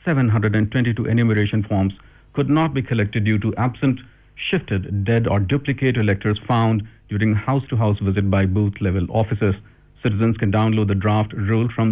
722 enumeration forms could not be collected due to absent, shifted, dead, or duplicate electors found during house to house visit by booth level officers. Citizens can download the draft rule from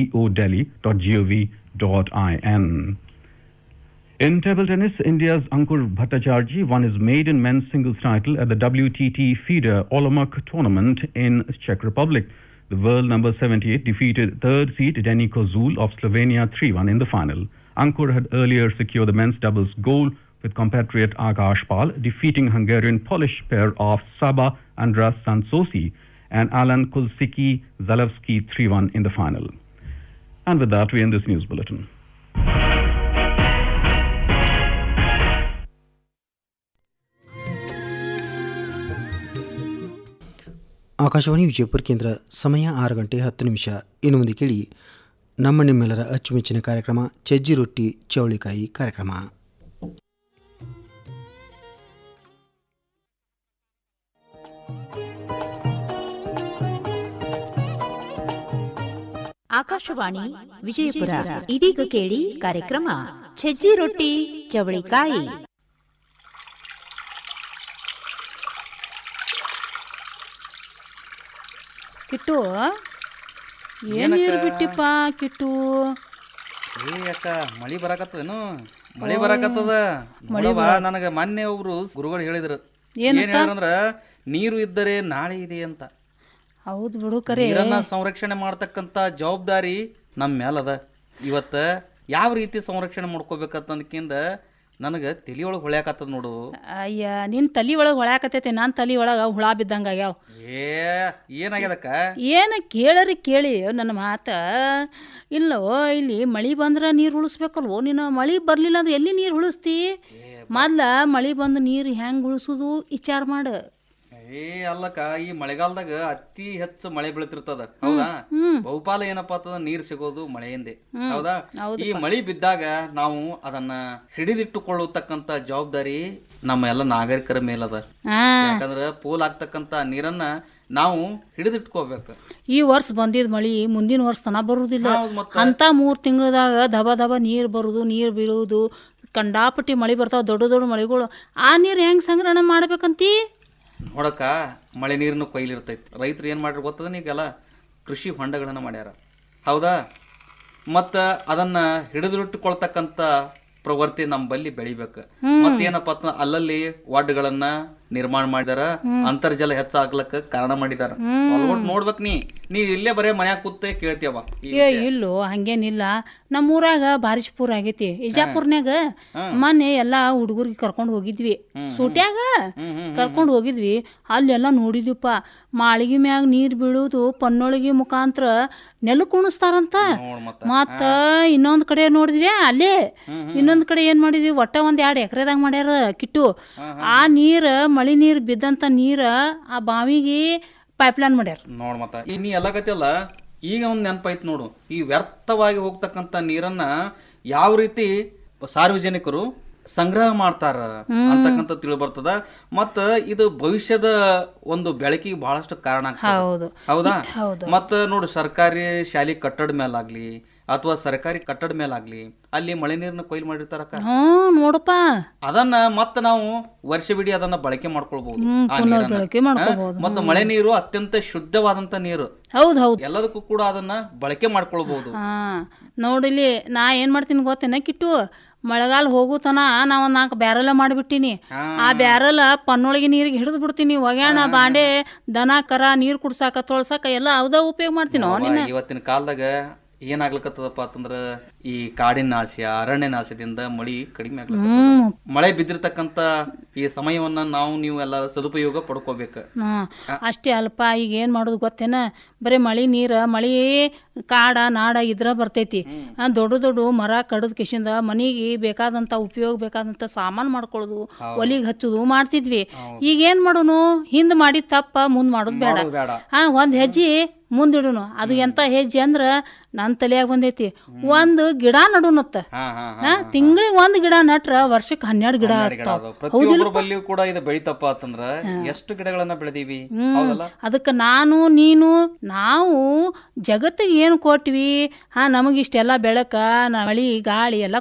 ceodelhi.gov.in. In table tennis, India's Ankur Bhattacharjee won his maiden men's singles title at the WTT FIDE Olomouc tournament in Czech Republic. The world number 78 defeated third seed Denny Kozul of Slovenia 3-1 in the final. Ankur had earlier secured the men's doubles gold with compatriot Akash Pal, defeating Hungarian Polish pair of Saba Andras Sansosi and Alan Kulsiki Zalewski 3-1 in the final. And with that, we end this news bulletin. Akashvani Vijayapura ಕೇಂದ್ರ ಸಮಯ ಆರು ಗಂಟೆ ಹತ್ತು ನಿಮಿಷ ಇನ್ನು ಮುಂದೆ ಕೇಳಿ ನಮ್ಮ ನಿಮ್ಮೆಲ್ಲರ ಅಚ್ಚುಮೆಚ್ಚಿನ ಕಾರ್ಯಕ್ರಮ ಚಜ್ಜಿ ರೊಟ್ಟಿ ಚವಳಿಕಾಯಿ ಕಾರ್ಯಕ್ರಮ ಆಕಾಶವಾಣಿ ವಿಜಯಪುರ ಇದೀಗ ಕೇಳಿ ಕಾರ್ಯಕ್ರಮ ಛಜ್ಜಿ ರೊಟ್ಟಿ ಚವಳಿಕಾಯಿ ಕಿಟ್ಟು ಏನ್ ನೀರು ಬಿಟ್ಟಿಪ್ಪ ಕಿಟ್ಟು ಏ ಅಕ್ಕ ಮಳಿ ಬರಾಕತ್ತದೇನು ಮಳಿ ಬರಾಕತ್ತದ ನೋಡವ್ವ ನನಗ ಮೊನ್ನೆ ಒಬ್ರು ಗುರುಗಳು ಹೇಳಿದ್ರು ಏನ್ ಹೇಳಿದ್ರಂದ್ರ ನೀರು ಇದ್ದರೆ ನಾಳೆ ಇದೆ ಅಂತ ಹೌದು ಬಿಡು ಕರೆ ನೀರನ್ನ ಸಂರಕ್ಷಣೆ ಮಾಡ್ತಕ್ಕಂತ ಜವಾಬ್ದಾರಿ ನಮ್ಮ ಮೇಲದ ಇವತ್ತ ಯಾವ ರೀತಿ ಸಂರಕ್ಷಣೆ ಮಾಡ್ಕೋಬೇಕಂತಂದಕಿಂದ ನನಗ ತಲಿಯೊಳಗೆ ಹೊಳ್ಯಾಕತ್ತದ ನೋಡು ಅಯ್ಯ ನಿನ್ ತಲಿ ಒಳಗ್ ಹೊಳ್ಯಾಕತೈತಿ ನಾನ್ ತಲಿ ಒಳಗ ಹುಳ ಬಿದ್ದಂಗ ಆಗ್ಯಾವ ಏ ಏನಾಗ್ಯದಕ್ಕ ಏನ ಕೇಳರಿ ಕೇಳಿ ನನ್ನ ಮಾತ ಇಲ್ಲವೋ ಇಲ್ಲಿ ಮಳಿ ಬಂದ್ರ ನೀರ್ ಉಳಿಸ್ಬೇಕಲ್ವೋ ನೀನು ಮಳಿ ಬರ್ಲಿಲ್ಲ ಅಂದ್ರೆ ಎಲ್ಲಿ ನೀರ್ ಉಳಿಸ್ತಿ ಮೊದ್ಲ ಮಳಿ ಬಂದು ನೀರ್ ಹೆಂಗ್ ಉಳಿಸುದು ವಿಚಾರ ಮಾಡ ಏ ಅಲ್ಲಕ್ಕ ಈ ಮಳೆಗಾಲದಾಗ ಅತಿ ಹೆಚ್ಚು ಮಳೆ ಬೀಳ್ತಿರ್ತದ ಹೌದಾ ಬಹುಪಾಲ ಏನಪ್ಪಾ ಅಂತಂದ್ರ ನೀರ್ ಸಿಗೋದು ಮಳೆಯಿಂದೆ ಹೌದಾ ಈ ಮಳಿ ಬಿದ್ದಾಗ ನಾವು ಅದನ್ನ ಹಿಡಿದಿಟ್ಟುಕೊಳ್ಳತಕ್ಕಂತ ಜವಾಬ್ದಾರಿ ನಮ್ಮ ಎಲ್ಲ ನಾಗರಿಕರ ಮೇಲದ ಹಾ ಯಾಕಂದ್ರ ಪೋಲ್ ಆಗ್ತಕ್ಕಂತ ನೀರನ್ನ ನಾವು ಹಿಡಿದಿಟ್ಕೋಬೇಕು ಈ ವರ್ಷ ಬಂದಿದ್ ಮಳಿ ಮುಂದಿನ ವರ್ಷ ತನ ಬರುದಿಲ್ಲ ಹೌದ್ ಮತ್ತ. ಅಂತ ಮೂರ್ ತಿಂಗಳದಾಗ ದಬ ದಬ ನೀರ್ ಬರುದು ನೀರ್ ಬೀಳುವುದು ಕಂಡಾಪಟ್ಟಿ ಮಳಿ ಬರ್ತಾವ ದೊಡ್ಡ ದೊಡ್ಡ ಮಳಿಗಳು ಆ ನೀರ್ ಹೆಂಗ್ ಸಂಗ್ರಹಣೆ ಮಾಡ್ಬೇಕಂತಿ ನೋಡಕ್ಕ ಮಳೆ ನೀರನ್ನು ಕೊಯ್ಲಿರ್ತೈತಿ ರೈತರು ಏನ್ ಮಾಡ್ಯಾರ ಗೊತ್ತದ ಈಗೆಲ್ಲ ಕೃಷಿ ಹೊಂಡಗಳನ್ನ ಮಾಡ್ಯಾರ ಹೌದಾ ಮತ್ತ ಅದನ್ನ ಹಿಡಿದಿಟ್ಟುಕೊಳ್ತಕ್ಕಂತ ಪ್ರವೃತ್ತಿ ನಮ್ಮ ಬಲ್ಲಿ ಬೆಳಿಬೇಕು ಮತ್ತೇನಪ್ಪ ಅಂತ ಅಲ್ಲಲ್ಲಿ ವಾರ್ಡ್ಗಳನ್ನ ನಿರ್ಮಾಣ ಮಾಡಿದಾರ ಅಂತರ್ಜಲ ಹೆಚ್ಚಾಗ್ಲಕ್ಕ ಕಾರಣ ಮಾಡಿದಾರ ಅಲ್ಗೊಟ್ ನೋಡ್ಬೇಕ್ ನೀ ನೀ ಇಲ್ಲೇ ಬರೇ ಮನ್ಯಾಗ ಕೂತೆ ಕೇಳ್ತೀಯವ ಈ ಏ ಇಲ್ಲೋ ಹಂಗೇನಿಲ್ಲ ನಮ್ಮ ಊರಾಗ ಬಾರಿಶ್ಪುರ ಆಗೈತಿ ಇಜಾಪುರ್ನ್ಯಾಗ ಮೊನ್ನೆ ಎಲ್ಲಾ ಹುಡುಗರಿಗೆ ಕರ್ಕೊಂಡ್ ಹೋಗಿದ್ವಿ ಸೂಟ್ಯಾಗ ಕರ್ಕೊಂಡ್ ಹೋಗಿದ್ವಿ ಅಲ್ಲೆಲ್ಲ ನೋಡಿದ್ವಿಪ್ಪ ಮಾಳಿಗೆ ಮ್ಯಾಗ ನೀರ್ ಬೀಳುದು ಪನ್ನೊಳಗಿ ಮುಖಾಂತರ ನೆಲಕ್ ಉಣಿಸ್ತಾರಂತ ನೋಡ್ ಮತ್ತ ಮತ್ತ ಇನ್ನೊಂದ್ ಕಡೆ ನೋಡಿದ್ವಿ ಅಲ್ಲೇ ಇನ್ನೊಂದ್ ಕಡೆ ಏನ್ ಮಾಡಿದ್ವಿ ಒಟ್ಟ ಒಂದ್ ಎರಡ್ ಎಕರೆದಾಗ ಮಾಡ್ಯಾರ ಕಿಟ್ಟು ಆ ನೀರ್ ಮಳಿ ನೀರ್ ಬಿದ್ದಂತ ನೀರ ಆ ಬಾವಿಗೆ ಪೈಪ್ಲೈನ್ ಮಾಡ್ಯಾರ ನೋಡ್ ಮತ್ತ ಈ ನೀ ಎಲ್ಲ ಗತಿಯಲ್ಲ ಈಗ ಒಂದ್ ನೆನಪೈತ್ ನೋಡು ಈ ವ್ಯರ್ಥವಾಗಿ ಹೋಗ್ತಕ್ಕಂತ ನೀರನ್ನ ಯಾವ ರೀತಿ ಸಾರ್ವಜನಿಕರು ಸಂಗ್ರಹ ಮಾಡ್ತಾರ ಅಂತಕ್ಕಂಥ ತಿಳಿ ಬರ್ತದ ಮತ್ತ ಇದು ಭವಿಷ್ಯದ ಒಂದು ಬೆಳಕಿಗೆ ಬಹಳಷ್ಟು ಕಾರಣ ಆಗ್ತದ ಹೌದು ಹೌದಾ ಹೌದು. ಮತ್ತ ನೋಡು ಸರ್ಕಾರಿ ಶಾಲೆ ಕಟ್ಟಡ ಮೇಲಾಗ್ಲಿ ಅಥವಾ ಸರ್ಕಾರಿ ಕಟ್ಟಡ ಮೇಲಾಗ್ಲಿ ಅಲ್ಲಿ ಮಳೆ ನೀರನ್ನ ಕೊಯ್ಲು ಮಾಡಿರ್ತಾರಕ್ಕ ಹ್ಮ್ ನೋಡಪ್ಪ ಅದನ್ನ ಮತ್ತ ನಾವು ವರ್ಷವಿಡೀ ಅದನ್ನ ಬಳಕೆ ಮಾಡ್ಕೊಳ್ಬಹುದು ಹ್ಮ್, ಆ ಪುನರ್ ನೀರನ್ನ. ಬಳಕೆ ಮಾಡ್ಕೊಳ್ಬಹುದು. ಹಾ? ಮತ್ತ ಮಳೆ ನೀರು ಅತ್ಯಂತ ಶುದ್ಧವಾದಂತ ನೀರು ಹೌದ್ ಹೌದ್ ಎಲ್ಲದಕ್ಕೂ ಕೂಡ ಅದನ್ನ ಬಳಕೆ ಮಾಡ್ಕೊಳ್ಬಹುದು ಹಾ ನೋಡಿಲಿ ನಾ ಏನ್ ಮಾಡ್ತೀನಿ ಗೊತ್ತೇನ ಕಿಟ್ಟು ಮಳೆಗಾಲ ಹೋಗು ತನ ನಾ ಒಂದ್ ನಾಲ್ಕು ಬ್ಯಾರಲ ಮಾಡಿಬಿಟ್ಟಿನಿ ಆ ಬ್ಯಾರಲ ಪನ್ನೊಳಗೆ ನೀರಿಗೆ ಹಿಡಿದು ಬಿಡ್ತೀನಿ ಒಗ್ಯಾಣ ಬಾಂಡೆ ದನ ಕರ ನೀರ್ ಕುಡ್ಸಾಕ ತೊಳ್ಸಾಕ ಎಲ್ಲ ಅವದ ಉಪಯೋಗ ಮಾಡ್ತೀನೋ ನಿನ್ನ ಇವತ್ತಿನ ಕಾಲದಾಗ ಏನಾಗ್ಲಕತ್ತದಪ್ಪ ಅಂತಂದ್ರ ಈ ಕಾಡಿನ ನಾಶ ಅರಣ್ಯ ನಾಶದಿಂದ ಮಳಿ ಕಡಿಮೆ ಆಗ್ಲಕತ್ತದ ಹ್ಮ್ ಮಳೆ ಬಿದ್ದಿರ್ತಕ್ಕಂತ ಈ ಸಮಯವನ್ನ ನಾವು ನೀವು ಎಲ್ಲ ಸದುಪಯೋಗ ಪಡ್ಕೋಬೇಕು ಹ್ಮ್ ಅಷ್ಟೇ ಅಲ್ಪ ಈಗ ಏನ್ ಮಾಡೋದು ಗೊತ್ತೇನ ಬರೀ ಮಳಿ ನೀರ ಮಳಿ ಕಾಡ ನಾಡ ಇದ್ರ ಬರ್ತೈತಿ ಆ, ದೊಡ್ಡ ದೊಡ್ಡ ಮರ ಕಡದ್ ಕಿಶಿಂದ ಮನಿಗೆ ಬೇಕಾದಂತ ಉಪಯೋಗ ಬೇಕಾದಂತ ಸಾಮಾನ್ ಮಾಡ್ಕೊಳ್ಳೋದು ಒಲಿಗ್ ಹಚ್ಚುದು ಮಾಡ್ತಿದ್ವಿ ಈಗ ಏನ್ ಮಾಡೋನು ಹಿಂದ್ ಮಾಡಿದ ತಪ್ಪ ಮುಂದ್ ಮಾಡೋದು ಬೇಡ ಮಾಡೋದ್ ಬೇಡ. ಹಾ ಒಂದ್ ಹೆಜ್ಜೆ ಮುಂದಿಡುನು ಅದು ಎಂತ ಹೆಜ್ಜೆ ಅಂದ್ರ ನನ್ ತಲೆಯಾಗ ಬಂದೈತಿ ಒಂದ್ ಗಿಡ ನಡುನತ್ತ ಹಾ ಹಾ ಹಾ ತಿಂಗಳಿಗೆ ಒಂದ್ ಗಿಡ ನಟ್ರ ವರ್ಷಕ್ಕೆ ಹನ್ನೆರಡು ಗಿಡ ಆಗ್ತಾವ ಪ್ರತಿಯೊಬ್ಬರ ಬಲ್ಲಿಯೂ ಕೂಡ ಇದು ಬೆಳಿತಪ್ಪ ಅಂತಂದ್ರ ಎಷ್ಟು ಗಿಡಗಳನ್ನ ಬೆಳೆದೀವಿ ಹೌದಲ್ಲ ಅದಕ್ಕೆ ನಾನು ನೀನು ನಾವು ಜಗತ್ತಿಗೆ ಏನು ಕೊಟ್ವಿ ಹಾ ನಮಗಿಷ್ಟೆಲ್ಲ ಬೆಳಕ ನ- ಮಳಿ ಗಾಳಿ ಎಲ್ಲ